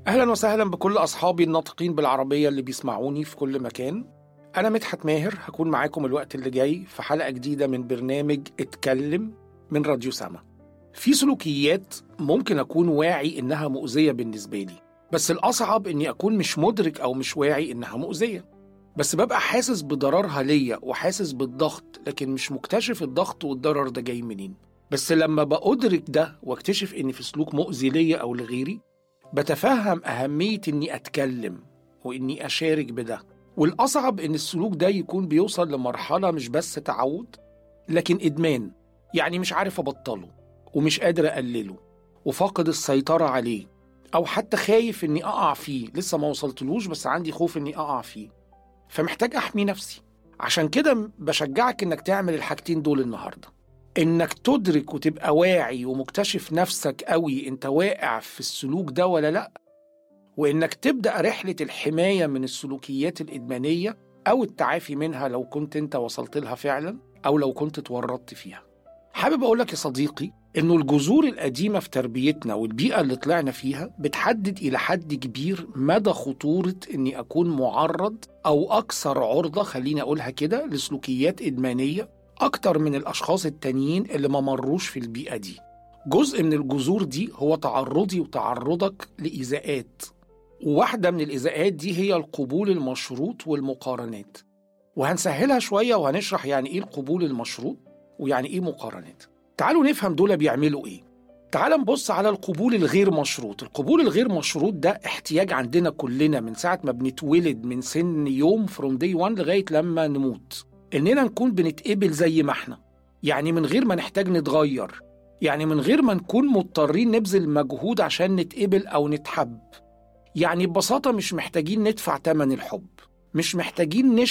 أهلا وسهلا بكل أصحابي الناطقين بالعربية اللي بيسمعوني في كل مكان أنا مدحت ماهر هكون معاكم الوقت اللي جاي في حلقة جديدة من برنامج اتكلم من راديو سما في سلوكيات ممكن أكون واعي إنها مؤذية بالنسبة لي بس الأصعب إني أكون مش مدرك أو مش واعي إنها مؤذية بس ببقى حاسس بضررها ليا وحاسس بالضغط لكن مش مكتشف الضغط والضرر ده جاي منين بس لما بأدرك ده واكتشف إن في سلوك مؤذي ليا أو لغيري بتفهم أهمية إني أتكلم وإني أشارك بده والأصعب إن السلوك ده يكون بيوصل لمرحلة مش بس تعود لكن إدمان يعني مش عارف أبطله ومش قادر أقلله وفاقد السيطرة عليه أو حتى خايف إني أقع فيه لسه ما وصلتلوش بس عندي خوف إني أقع فيه فمحتاج أحمي نفسي عشان كده بشجعك إنك تعمل الحاجتين دول النهارده انك تدرك وتبقى واعي ومكتشف نفسك قوي انت واقع في السلوك ده ولا لا وانك تبدا رحله الحمايه من السلوكيات الادمانيه او التعافي منها لو كنت انت وصلت لها فعلا او لو كنت اتورطت فيها حابب اقول لك يا صديقي انه الجذور القديمه في تربيتنا والبيئه اللي طلعنا فيها بتحدد الى حد كبير مدى خطوره اني اكون معرض او اكثر عرضه خليني اقولها كده لسلوكيات ادمانيه أكتر من الأشخاص التانيين اللي ما مروش في البيئة دي جزء من الجذور دي هو تعرضي وتعرضك لإيذاءات وواحدة من الإيذاءات دي هي القبول المشروط والمقارنات وهنسهلها شوية وهنشرح يعني إيه القبول المشروط ويعني إيه مقارنات تعالوا نفهم دول بيعملوا إيه تعال نبص على القبول الغير مشروط القبول الغير مشروط ده احتياج عندنا كلنا من ساعة ما بنتولد من سن يوم فروم دي 1 لغاية لما نموت إننا نكون بنتقبل زي ما إحنا يعني من غير ما نحتاج نتغير يعني من غير ما نكون مضطرين نبذل مجهود عشان نتقبل أو نتحب يعني ببساطة مش محتاجين ندفع تمن الحب مش محتاجين نش